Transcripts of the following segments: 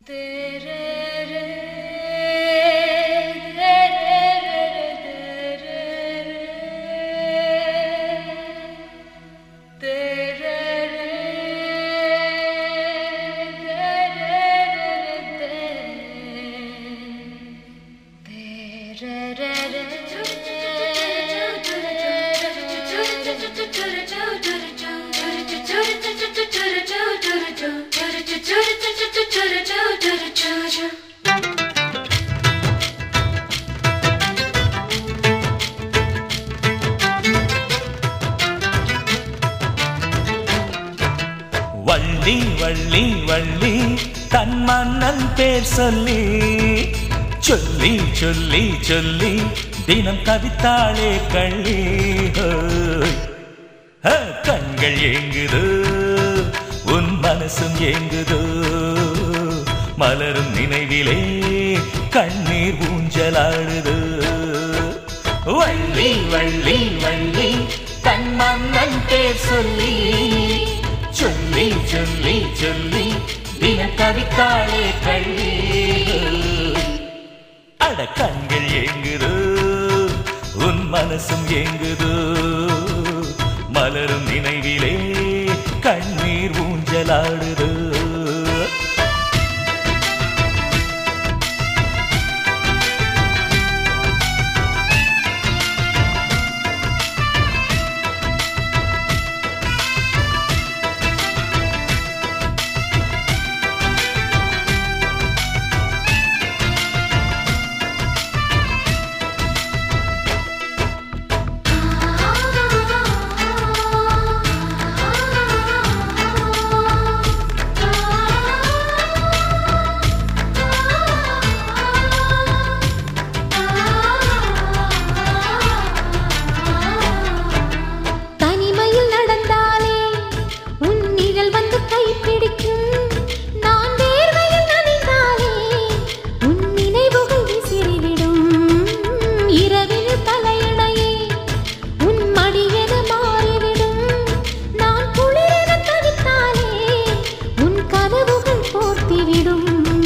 வள்ளி வள்ளி வள்ளி தன் மன்னன் பேர் சொல்லி சொல்லி சொல்லி சொல்லி தினம் கவித்தாளே கள்ளி ஹோய். ஹ, கண்கள் ஏங்குதோ உன் மனசும் ஏங்குதோ மலரும் நினைவிலே கண்ணீர் ஊஞ்சலாடுதோ வள்ளி வள்ளி வள்ளி தன் மன்னன் பேர் சொல்லி சொல்லி சொல்லி சொல்லி தின கவித்தாளே கள்ளி அட கண்கள் ஏங்குதோ உன் மனசும் ஏங்குதோ மலரும் நினைவிலே கண்ணீர் ஊஞ்சலாடுதோ தனிமையில் நடந்தாலே உன் நிழல் வந்து கைப்பிடிக்கும் நான் வேர்வையில் நனைந்தாலே உன் நினைவுகள் விசிறிவிடும் இரவில் தலையணையே உன் மடியென மாறிவிடும் நான் குளிரென தவித்தாலே உன் கனவுகள் போர்த்திவிடும்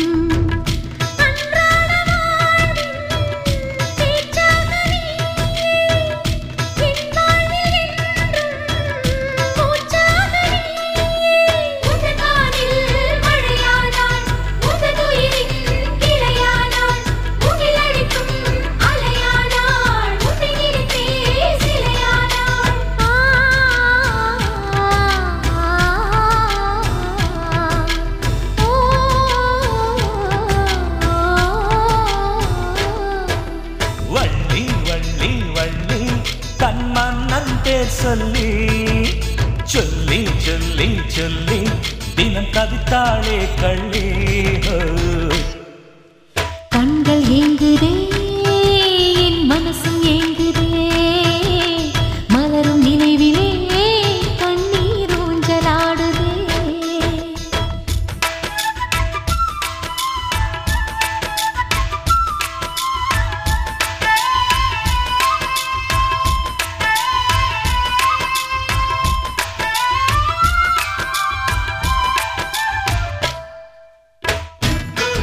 அன்றாட வாழ்வின் பேச்சாக நீ என் வாழ்வில் என்றும் மூச்சாக நீ. உந்தன் வானில் மழையானாள், உந்தன் உயிரின் கிளையானாள், முகில் அடிக்கும் அலையானாள், உன்னை நினைத்தே சிலையானாள். ஆ, வள்ளி வள்ளி வள்ளி தன் மன்னன் பேர் சொல்லி சொல்லி சொல்லி சொல்லி தினம் கவித்தாளே கள்ளி ஹோய். கண்கள் ஏங்குதே என் மனசும் ஏங்குதே மலரும் நினைவிலே கண்ணீர் ஊஞ்சலாடுதே வள்ளி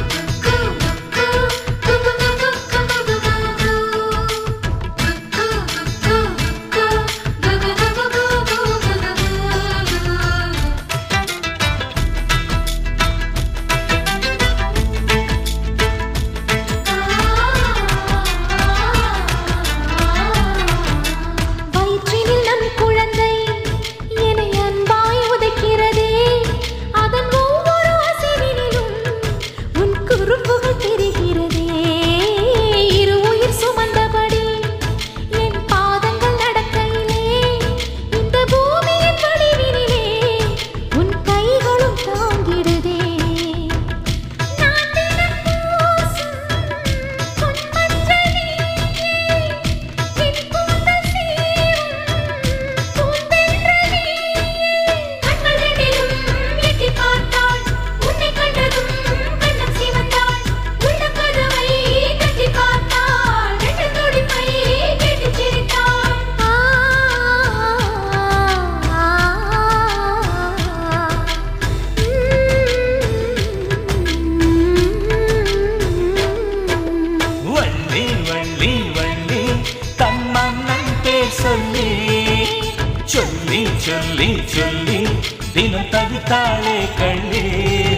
சொல்லி சொல்லி சொல்லி தினம் தவித்தாளே கள்ளே